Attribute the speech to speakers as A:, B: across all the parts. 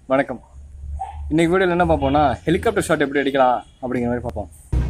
A: வணக்கம் இன்னைக்கு வீடியோவில் என்ன பார்ப்போம்னா ஹெலிகாப்டர் ஷாட் எப்படி அடிக்கலாம் அப்படிங்கிற மாதிரி பார்ப்போம்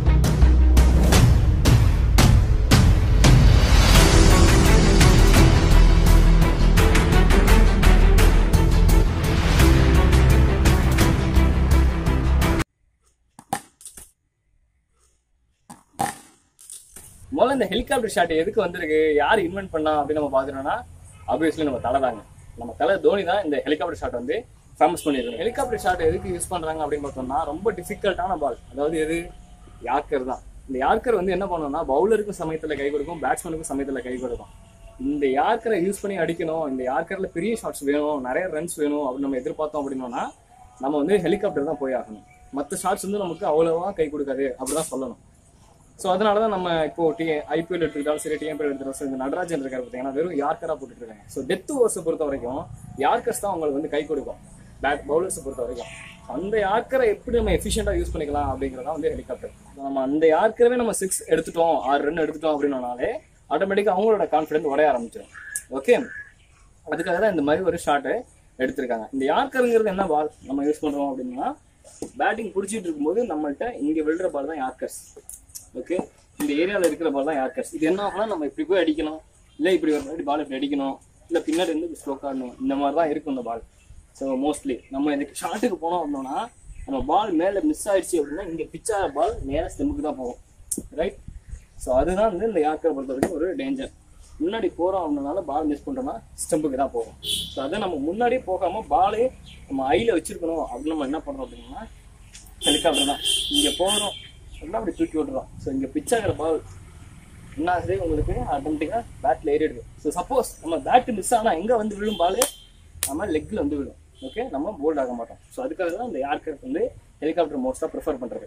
A: முதல்ல இந்த ஹெலிகாப்டர் ஷாட் எதுக்கு வந்திருக்கு யார் இன்வென்ட் பண்ணா அப்படின்னு நம்ம பார்க்குறோம்னா ஆப்வியஸ்லி நம்ம தலை தாங்க நம்ம தலை தோனி தான் இந்த ஹெலிகாப்டர் ஷாட் வந்து ஃபேமஸ் பண்ணியிருக்காங்க ஹெலிகாப்டர் ஷாட் எதுக்கு யூஸ் பண்றாங்க அப்படின்னு பார்த்தோம்னா ரொம்ப டிஃபிகல்ட்டான பால் அதாவது எது யார்க்கர் தான் இந்த யார்க்கர் வந்து என்ன பண்ணணும்னா பவுலருக்கும் சமயத்தில் கை கொடுக்கும் பேட்ஸ்மேனுக்கும் சமயத்தில் கை கொடுக்கும் இந்த யார்க்கரை யூஸ் பண்ணி அடிக்கணும் இந்த யார்க்கர்ல பெரிய ஷாட்ஸ் வேணும் நிறைய ரன்ஸ் வேணும் அப்படின்னு நம்ம எதிர்பார்த்தோம் அப்படின்னோம்னா நம்ம வந்து ஹெலிகாப்டர் தான் போய் ஆகணும் மற்ற ஷாட்ஸ் வந்து நமக்கு அவ்வளவா கை கொடுக்காது அப்படிதான் சொல்லணும் ஸோ அதனால தான் நம்ம இப்போ டி ஐபிஎல் எடுத்துக்கிட்டாலும் சரி டிஎம்பிஎல் எடுத்துக்கிட்டாலும் சரி இந்த நடராஜன் இருக்காரு பார்த்தீங்கன்னா வெறும் யார்க்கரா போட்டுட்டு இருக்காங்க ஸோ டெத் ஓவர்ஸை பொறுத்த வரைக்கும் யார்க்கர்ஸ் தான் உங்களுக்கு வந்து கை கொடுக்கும் பேட் பவுலர்ஸை பொறுத்த வரைக்கும் அந்த யார்க்கரை எப்படி நம்ம எஃபிஷியண்டாக யூஸ் பண்ணிக்கலாம் அப்படிங்கிறதா வந்து ஹெலிகாப்டர் நம்ம அந்த யார்க்கரவே நம்ம சிக்ஸ் எடுத்துட்டோம் ஆறு ரன் எடுத்துட்டோம் அப்படின்னாலே ஆட்டோமேட்டிக்காக அவங்களோட கான்ஃபிடன்ஸ் உடைய ஆரம்பிச்சிடும் ஓகே அதுக்காக தான் இந்த மாதிரி ஒரு ஷாட்டை எடுத்திருக்காங்க இந்த யார்க்கருங்கிறது என்ன பால் நம்ம யூஸ் பண்றோம் அப்படின்னா பேட்டிங் பிடிச்சிட்டு இருக்கும்போது நம்மள்ட்ட இங்க விழுற பால் தான் யார்க்கர்ஸ் ஓகே இந்த ஏரியாவில் இருக்கிற பால் தான் யார்க்கர்ஸ் இது என்ன ஆகும்னா நம்ம இப்படி போய் அடிக்கணும் இல்லை இப்படி ஒரு வாட்டி பால் இப்படி அடிக்கணும் இல்லை பின்னாடி இருந்து ஸ்லோக் ஆடணும் இந்த மாதிரி தான் இருக்கும் இந்த பால் ஸோ மோஸ்ட்லி நம்ம இந்த ஷாட்டுக்கு போனோம் அப்படின்னா நம்ம பால் மேலே மிஸ் ஆயிடுச்சு அப்படின்னா இங்கே பிச்சா பால் நேராக ஸ்டெம்புக்கு தான் போகும் ரைட் ஸோ அதுதான் வந்து இந்த யாக்கரை பொறுத்த வரைக்கும் ஒரு டேஞ்சர் முன்னாடி போகிறோம் அப்படின்னால பால் மிஸ் பண்ணுறோம்னா ஸ்டெம்புக்கு தான் போகும் ஸோ அதை நம்ம முன்னாடியே போகாமல் பாலே நம்ம ஐயில் வச்சிருக்கணும் அப்படின்னு நம்ம என்ன பண்ணுறோம் அப்படின்னா ஹெலிகாப்டர் தான் இங்கே போகிறோம் அப்படின்னா அப்படி தூக்கி விட்டுறோம் ஸோ இங்கே பிச் ஆகிற பால் என்ன ஆகுது உங்களுக்கு ஆட்டோமேட்டிக்காக பேட்டில் ஏறிடுது ஸோ சப்போஸ் நம்ம பேட் மிஸ் ஆனால் எங்கே வந்து விழும் பால் நம்ம லெக்கில் வந்து விழும் ஓகே நம்ம போல்ட் ஆக மாட்டோம் ஸோ அதுக்காக தான் இந்த ஏர்கிராஃப்ட் வந்து ஹெலிகாப்டர் மோஸ்ட்டாக ப்ரிஃபர் பண்ணுறது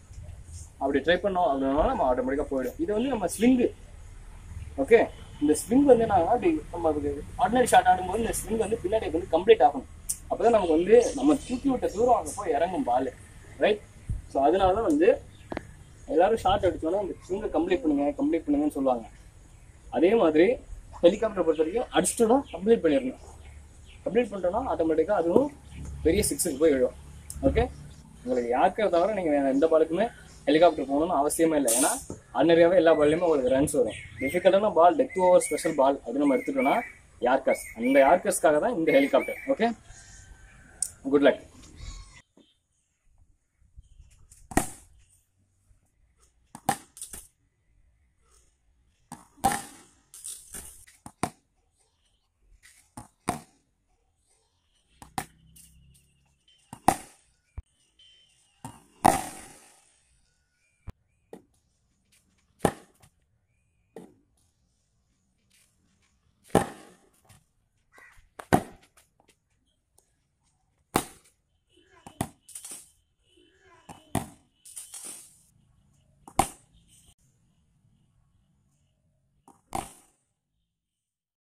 A: அப்படி ட்ரை பண்ணோம் அப்படின்னா நம்ம ஆட்டோமேட்டிக்காக போயிடும் இது வந்து நம்ம ஸ்விங்கு ஓகே இந்த ஸ்விங் வந்து என்ன ஆகும்னா அப்படி நம்ம அதுக்கு ஆர்டினரி ஷாட் ஆடும்போது இந்த ஸ்விங் வந்து பின்னாடி வந்து கம்ப்ளீட் ஆகணும் அப்பதான் நமக்கு வந்து நம்ம தூக்கி விட்ட தூரம் அங்கே போய் இறங்கும் பால் ரைட் ஸோ அதனால தான் வந்து எல்லாரும் ஷாட் அடிச்சோன்னா இந்த ஸ்விங்கை கம்ப்ளீட் பண்ணுங்க கம்ப்ளீட் பண்ணுங்கன்னு சொல்லுவாங்க அதே மாதிரி ஹெலிகாப்டர் பொறுத்த வரைக்கும் அடிச்சிட்டோம்னா கம்ப்ளீட் பண்ணிடணும் கம்ப்ளீட் பண்ணிட்டோம்னா ஆட்டோமேட்டிக்காக அதுவும் பெரிய சிக்ஸுக்கு போய் விழும் ஓகே உங்களுக்கு யாருக்கிற தவிர நீங்கள் எந்த பாலுக்குமே ஹெலிகாப்டர் போகணும்னு அவசியமே இல்லை ஏன்னா ஆர்டினரியாகவே எல்லா பால்லையுமே உங்களுக்கு ரன்ஸ் வரும் டிஃபிகல்ட்டான ball death over special ball அது நம்ம எடுத்துட்டோம்னா யார்கர்ஸ் அந்த யார்கர்ஸ்க்காக தான் இந்த ஹெலிகாப்டர் ஓகே குட் லக்